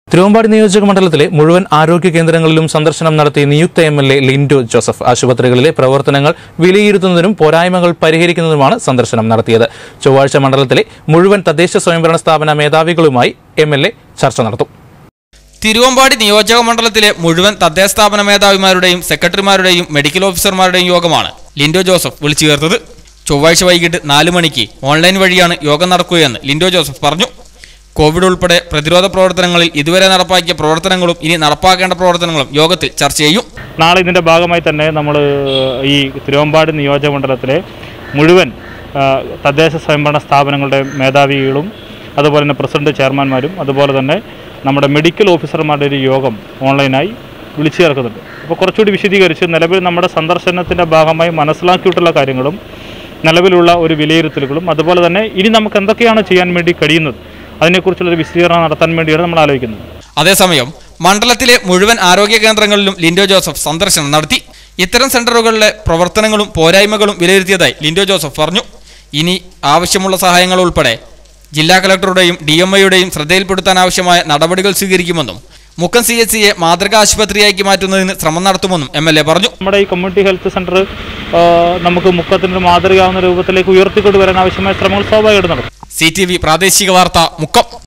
തിരുവമ്പാടി നിയോജക മണ്ഡലത്തിലെ മുഴുവൻ ആരോഗ്യ കേന്ദ്രങ്ങളിലും സന്ദർശനം നടത്തി നിയുക്ത M L A Lindo Joseph ആശുപത്രികളിലെ പ്രവർത്തനങ്ങൾ വിലയിരുത്തുന്നതിനും പോരായ്മകൾ പരിഹരിക്കുന്നതിനുമാണ് സന്ദർശനം നടത്തിയത് ചൊവ്വാഴ്ച മണ്ഡലത്തിലെ മുഴുവൻ തദ്ദേശ സ്വയംഭരണ സ്ഥാപന മേധാവികളുമായി എം എൽ എ ചർച്ച നടത്തും തിരുവമ്പാടി നിയോജക മണ്ഡലത്തിലെ മുഴുവൻ തദ്ദേശ സ്ഥാപന മേധാവിമാരുടെയും സെക്രട്ടറിമാരുടെയും മെഡിക്കൽ ഓഫീസർമാരുടെയും യോഗമാണ് ലിൻഡോ ജോസഫ് വിളിച്ചു ചേർത്തത് ചൊവ്വാഴ്ച വൈകിട്ട് നാല് മണിക്ക് ഓൺലൈൻ വഴിയാണ് യോഗം നടക്കുകയെന്ന് ലിൻഡോ ജോസഫ് പറഞ്ഞു കോവിഡ് ഉൾപ്പെടെ പ്രതിരോധ പ്രവർത്തനങ്ങളിൽ ഇതുവരെ നടപ്പാക്കിയ പ്രവർത്തനങ്ങളും ഇനി നടപ്പാക്കേണ്ട പ്രവർത്തനങ്ങളും യോഗത്തിൽ ചർച്ച ചെയ്യും നാളെ ഇതിൻ്റെ ഭാഗമായി തന്നെ നമ്മൾ ഈ തിരുവമ്പാടി നിയോജക മണ്ഡലത്തിലെ മുഴുവൻ ആ, തദ്ദേശ സ്വയംഭരണ സ്ഥാപനങ്ങളുടെ മേധാവികളും അതുപോലെ തന്നെ പ്രസിഡന്റ് ചെയർമാൻമാരും അതുപോലെ തന്നെ നമ്മുടെ മെഡിക്കൽ ഓഫീസർമാരുടെ ഒരു യോഗം ഓൺലൈനായി വിളിച്ചു ചേർക്കുന്നുണ്ട് അപ്പോൾ കുറച്ചുകൂടി വിശദീകരിച്ച് നിലവിൽ നമ്മുടെ സന്ദർശനത്തിൻ്റെ ഭാഗമായി മനസ്സിലാക്കിയിട്ടുള്ള കാര്യങ്ങളും നിലവിലുള്ള ഒരു വിലയിരുത്തലുകളും അതുപോലെ തന്നെ ഇനി നമുക്ക് എന്തൊക്കെയാണ് ചെയ്യാൻ വേണ്ടി കഴിയുന്നത് അതിനെക്കുറിച്ചുള്ളൊരു വിശദീകരണം നടത്താൻ വേണ്ടിയാണ് നമ്മൾ ആലോചിക്കുന്നത് അതേസമയം മണ്ഡലത്തിലെ മുഴുവൻ ആരോഗ്യ കേന്ദ്രങ്ങളിലും ലിൻഡോ ജോസഫ് സന്ദർശനം നടത്തി ഇത്തരം സെന്ററുകളിലെ പ്രവർത്തനങ്ങളും പോരായ്മകളും വിലയിരുത്തിയതായി ലിൻഡോ ജോസഫ് പറഞ്ഞു ഇനി ആവശ്യമുള്ള സഹായങ്ങൾ ഉൾപ്പെടെ ജില്ലാ കളക്ടറുടെയും ഡി എം ഐയുടെയും ശ്രദ്ധയിൽപ്പെടുത്താൻ ആവശ്യമായ നടപടികൾ സ്വീകരിക്കുമെന്നും മുക്കം സി എച്ച് സിയെ മാതൃകാ ആശുപത്രിയാക്കി മാറ്റുന്നതിന് ശ്രമം നടത്തുമെന്നും എം എൽ എ പറഞ്ഞു നമ്മുടെ ഈ കമ്മ്യൂണിറ്റി ഹെൽത്ത് സെൻറ്റർ നമുക്ക് മുക്കത്തിൻ്റെ മാതൃകയാവുന്ന രൂപത്തിലേക്ക് ഉയർത്തിക്കൊണ്ട് വരാൻ ആവശ്യമായ ശ്രമങ്ങൾ സ്വാഭാവികമായിട്ട് നടക്കും സി ടി വി പ്രാദേശിക വാർത്ത മുക്കം